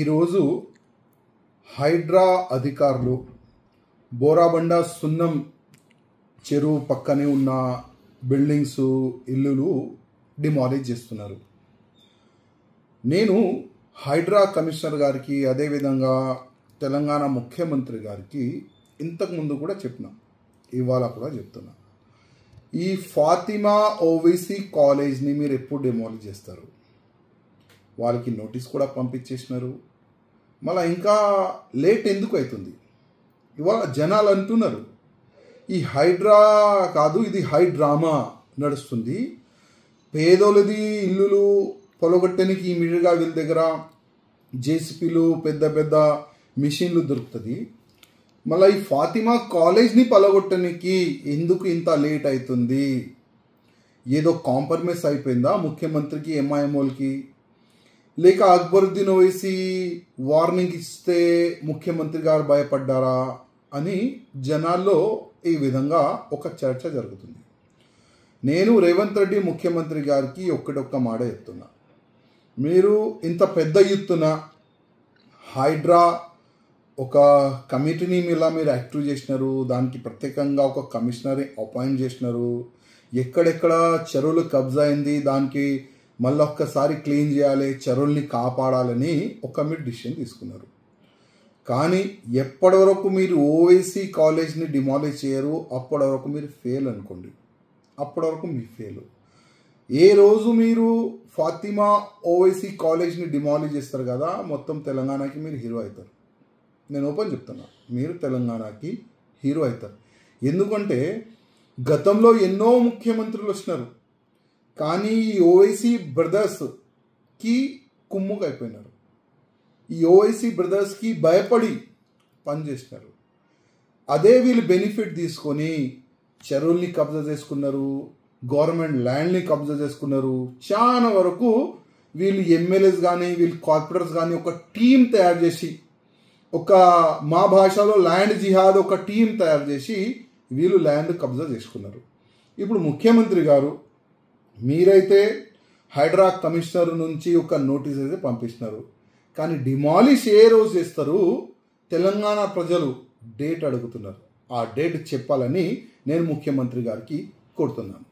ఈరోజు హైడ్రా అధికారులు బోరాబండ సున్నం చెరువు పక్కనే ఉన్న బిల్డింగ్స్ ఇల్లులు డిమాలిజ్ చేస్తున్నారు నేను హైడ్రా కమిషనర్ గారికి అదేవిధంగా తెలంగాణ ముఖ్యమంత్రి గారికి ఇంతకుముందు కూడా చెప్పిన ఇవాళ కూడా చెప్తున్నా ఈ ఫాతిమా ఓవైసీ కాలేజ్ని మీరు ఎప్పుడు డిమాలిజ్ చేస్తారు వాళ్ళకి నోటీస్ కూడా పంపించేసినారు మళ్ళీ ఇంకా లేట్ ఎందుకు అవుతుంది ఇవాళ జనాలు అంటున్నారు ఈ హైడ్రా కాదు ఇది హై డ్రామా నడుస్తుంది పేదోళ్ళది ఇల్లులు పొలగొట్టడానికి ఇమీడియట్గా వీళ్ళ దగ్గర జేసీపీలు పెద్ద పెద్ద మిషన్లు దొరుకుతుంది మళ్ళీ ఈ ఫాతిమా కాలేజ్ని పలగొట్టడానికి ఎందుకు ఇంత లేట్ అవుతుంది ఏదో కాంప్రమైజ్ అయిపోయిందా ముఖ్యమంత్రికి ఎంఐఎంఓలకి లేక అక్బరుద్దీన్ ఓవైసీ వార్నింగ్ ఇస్తే ముఖ్యమంత్రి గారు భయపడ్డారా అని జనాల్లో ఈ విధంగా ఒక చర్చ జరుగుతుంది నేను రేవంత్ రెడ్డి ముఖ్యమంత్రి గారికి ఒక్కటొక్క మాట చెప్తున్నా మీరు ఇంత పెద్ద ఎత్తున హైడ్రా ఒక కమిటీని ఇలా మీరు యాక్టివ్ చేసినారు దానికి ప్రత్యేకంగా ఒక కమిషనర్ అపాయింట్ చేసినారు ఎక్కడెక్కడ చెరువులు కబ్జా అయింది దానికి మళ్ళీ ఒక్కసారి క్లీన్ చేయాలి చెరువుల్ని కాపాడాలని ఒక మీరు డిసిషన్ తీసుకున్నారు కానీ ఎప్పటి వరకు మీరు ఓవైసీ కాలేజ్ని డిమాలిష్ చేయరు అప్పటి వరకు మీరు ఫెయిల్ అనుకోండి అప్పటి వరకు మీ ఫెయిల్ ఏ రోజు మీరు ఫాతిమా ఓవైసీ కాలేజ్ని డిమాలిష్ చేస్తారు కదా మొత్తం తెలంగాణకి మీరు హీరో అవుతారు నేను ఓపెన్ చెప్తున్నా మీరు తెలంగాణకి హీరో అవుతారు ఎందుకంటే గతంలో ఎన్నో ముఖ్యమంత్రులు వచ్చినారు కానీ ఈ ఓవైసీ బ్రదర్స్కి కుమ్ముకు అయిపోయినారు ఈ ఓవైసీ బ్రదర్స్కి భయపడి పనిచేసినారు అదే వీళ్ళు బెనిఫిట్ తీసుకొని చెరువుల్ని కబ్జా చేసుకున్నారు గవర్నమెంట్ ల్యాండ్ని కబ్జా చేసుకున్నారు చాలా వరకు వీళ్ళు ఎమ్మెల్యేస్ కానీ వీళ్ళు కార్పొరేటర్స్ కానీ ఒక టీం తయారు చేసి ఒక మా భాషలో ల్యాండ్ జిహాద్ ఒక టీం తయారు చేసి వీళ్ళు ల్యాండ్ కబ్జా చేసుకున్నారు ఇప్పుడు ముఖ్యమంత్రి గారు మీరైతే హైడ్రా కమిషనర్ నుంచి ఒక నోటీస్ అయితే పంపిస్తున్నారు కానీ డిమాలిష్ ఏ రోజు చేస్తారు తెలంగాణ ప్రజలు డేట్ అడుగుతున్నారు ఆ డేట్ చెప్పాలని నేను ముఖ్యమంత్రి గారికి కోరుతున్నాను